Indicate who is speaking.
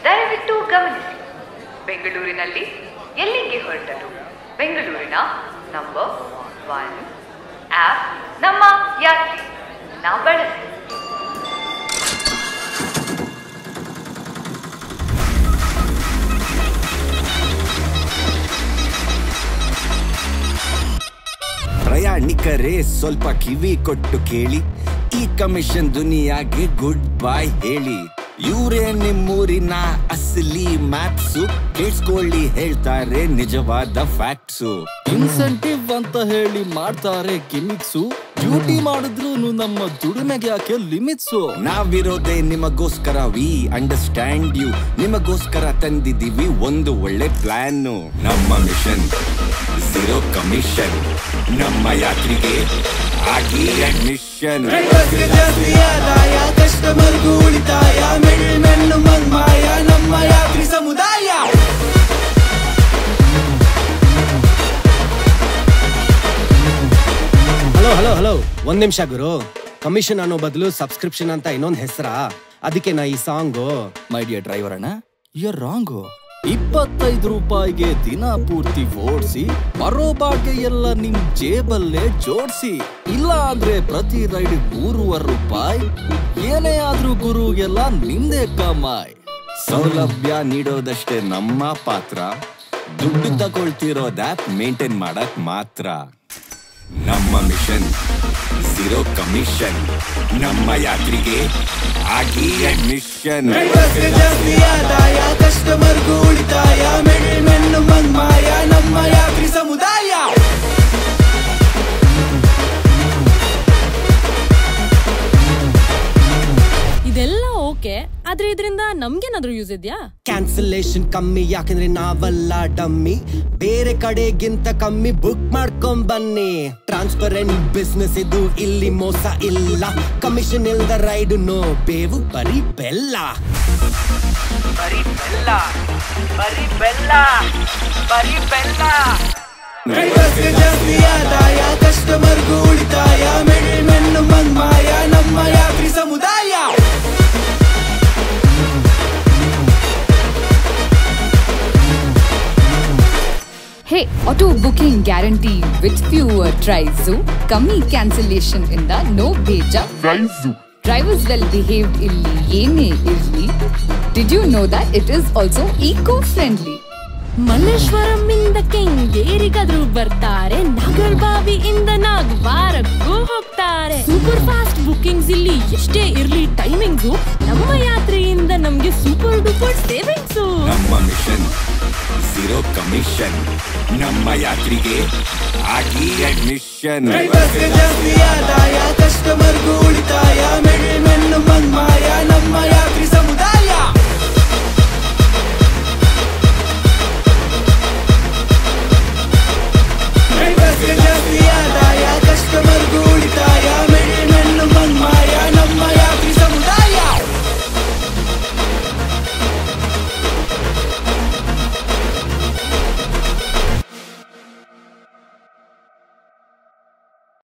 Speaker 1: ದಯವಿಟ್ಟು ಗಮನಿಸಿ ಬೆಂಗಳೂರಿನಲ್ಲಿ ಎಲ್ಲಿಗೆ ಹೊರಟರು ಬೆಂಗಳೂರಿನ ನಂಬರ್ ಒನ್ ಆಪ್ ನಮ್ಮ ಯಾತ್ರಿ ನಾವು ಬಳಸಿ
Speaker 2: ಪ್ರಯಾಣಿಕರೇ ಸ್ವಲ್ಪ ಕಿವಿ ಕೊಟ್ಟು ಕೇಳಿ ಈ ಕಮಿಷನ್ ದುನಿಯಾಗೆ ಗುಡ್ ಬೈ ಹೇಳಿ ಇವರೇ ನಿಮ್ಮೂರಿನ ಅಸಲಿ ಮ್ಯಾಪ್ಸು ಕೇಳಿಸ್ಕೊಳ್ಳಿ ಹೇಳ್ತಾರೆ ನಿಜವಾದ ಫ್ಯಾಕ್ಟ್ಸು
Speaker 3: ಇನ್ಸೆಂಟಿವ್ ಅಂತ ಹೇಳಿ ಮಾಡ್ತಾರೆ ಗಿಮಿಕ್ಸು ಡ್ಯೂಟಿ ಮಾಡಿದ್ರು ನಮ್ಮ ದುಡಿಮೆಗೆ ಯಾಕೆ ಲಿಮಿಟ್ಸು
Speaker 2: ನಾವಿರೋದೇ ನಿಮಗೋಸ್ಕರ ವಿ ಅಂಡರ್ಸ್ಟ್ಯಾಂಡ್ ಯು ನಿಮಗೋಸ್ಕರ ತಂದಿದ್ದೀವಿ ಒಂದು ಒಳ್ಳೆ ಪ್ಲಾನ್ ನಮ್ಮ ಮಿಷನ್ ಝೀರೋ ಕಮಿಷನ್ ನಮ್ಮ ಯಾತ್ರಿಗೆ ಆಗಿ ಅಡ್ಮಿಷನ್
Speaker 4: ಡ್ರೈವರ್ಸ್ಗೆ ಜಾಸ್ತಿ ಆದಾಯ ಕಸ್ಟಮರ್ಗೂ ಉಳಿತಾಯ ಮೆಣ್ ಮೆಣ್ಣು ಮನ್ಮಾಯ ನಮ್ಮ ಯಾತ್ರಿ ಸಮುದಾಯ
Speaker 5: ಹಲೋ ಹಲೋ ಹಲೋ ಒಂದ್ ನಿಮಿಷ ಗುರು ಕಮಿಷನ್ ಅನ್ನೋ ಬದಲು ಸಬ್ಸ್ಕ್ರಿಪ್ಷನ್ ಅಂತ ಇನ್ನೊಂದ್ ಹೆಸರಾ ಅದಕ್ಕೆ ನಾ ಈ ಸಾಂಗು
Speaker 3: ಮೈ ಡಿಯರ್ ಡ್ರೈವರ್ ಅಣ್ಣ ಯರ್ ರಾಂಗು ಇಪ್ಪತ್ತೈದು ರೂಪಾಯಿಗೆ ದಿನ ಪೂರ್ತಿ ಓಡಿಸಿ ಬರೋ ಬಾಡ್ಗೆ ಎಲ್ಲ ನಿಮ್ ಜೇಬಲ್ಲೇ ಜೋಡ್ಸಿ ಇಲ್ಲ ಅಂದ್ರೆ ಪ್ರತಿ ರೈಡ್ ಮೂರುವರೆ ರೂಪಾಯಿ ಏನೇ ಆದ್ರೂ ಗುರು ಎಲ್ಲ ನಿಮ್ದೇ ಕಮಾಯ್
Speaker 2: ಸೌಲಭ್ಯ ನೀಡೋದಷ್ಟೇ ನಮ್ಮ ಪಾತ್ರ ದುಡ್ಡು ತಗೊಳ್ತಿರೋದ ಮೇಂಟೈನ್ ಮಾಡಕ್ ಮಾತ್ರ ನಮ್ಮ ಮಿಷನ್ ಝೀರೋ ಕಮಿಷನ್ ನಮ್ಮ ಯಾತ್ರಿಗೆ ಆಗಿ ಅಡ್ಮಿಷನ್
Speaker 4: ಡ್ರೈವರ್ಸ್ಗೆ ಜಾಸ್ತಿ ಆದಾಯ ಕಸ್ಟಮರ್ಗೂ ಉಳಿತಾಯ ಮೆಣ್ ಮೆಣ್ಣು ಮನ್ಮಾಯ ನಮ್ಮ ಯಾತ್ರಿ ಸಮುದಾಯ
Speaker 6: ಇದೆಲ್ಲ ಓಕೆ ಆದ್ರೆ ಇದರಿಂದ ನಮ್ಗೇನಾದ್ರೂ ಯೂಸ್ ಇದೆಯಾ
Speaker 5: ಕ್ಯಾನ್ಸಲೇಷನ್ ಕಮ್ಮಿ ಯಾಕಂದ್ರೆ ನಾವಲ್ಲ ಡಮ್ಮಿ ಬೇರೆ ಕಡೆಗಿಂತ ಕಮ್ಮಿ ಬುಕ್ ಮಾಡ್ಕೊಂಡ್ ಬನ್ನಿ ಟ್ರಾನ್ಸ್ಪರೆಂಟ್ ಬಿಸ್ನೆಸ್ ಇದು ಇಲ್ಲಿ ಮೋಸ ಇಲ್ಲ ಕಮಿಷನ್ ಇಲ್ದ ರೈಡ್ ನೋ ಬೇವು ಬರೀ ಬೆಲ್ಲ
Speaker 4: ಡ್ರೈವರ್ಸ್ಗೆ ಜಾಸ್ತಿ ಆದಾಯ ಕಸ್ಟಮರ್ಗೂ ಉಳಿತಾಯ ಮೆಣ್ ಮೆಣ್ಣು ಮನ್ಮಾಯ ನಮ್ಮ ಯಾತ್ರಿ ಸಮುದಾಯ
Speaker 7: hey auto booking guarantee with fewer tries ಕಮ್ಮಿ ಕ್ಯಾನ್ಸಲೇಷನ್ ಇಂದ ನೋ ಬೇಜ ಡ್ರೈವರ್ಸ್ ವೆಲ್ ಬಿಹೇವ್ಡ್ ಇಲ್ಲಿ ಏನೇ ಇರ್ಲಿ did you know that it is also eco friendly
Speaker 6: Malleshwaram ಇಂದ ಕೆಂಗೇರಿಗಾದ್ರೂ ಬರ್ತಾರೆ ನಾಗರ್ಬಾವಿ ಇಂದ ನಾಗವಾರಕ್ಕೂ ಹೋಗ್ತಾರೆ ಸೂಪರ್ ಫಾಸ್ಟ್ ಬುಕಿಂಗ್ಸ್ ಇಲ್ಲಿ ಎಷ್ಟೇ ಇರ್ಲಿ ಟೈಮಿಂಗ್ಸ್ ನಮ್ಮ ಯಾತ್ರೆಯಿಂದ ನಮ್ಗೆ ಸೂಪರ್ ಡೂಪರ್ ಸೇವಿಂಗ್ಸ್
Speaker 2: ನಮ್ಮ ಮಿಷನ್ ಝೀರೋ ಕಮಿಷನ್ ನಮ್ಮ ಯಾತ್ರಿಗೆ ಆಗಿ ಅಡ್ಮಿಷನ್
Speaker 4: ಡ್ರೈವರ್ಸ್ಗೆ ಜಾಸ್ತಿ ಆದಾಯ ಕಸ್ಟಮರ್ಗೂ ಉಳಿತಾಯ ಮೆಣ್ ಮೆಣ್ಣು ಮನ್ಮಾಯ ನಮ್ಮ ಯಾತ್ರಿ ಸಮುದಾಯ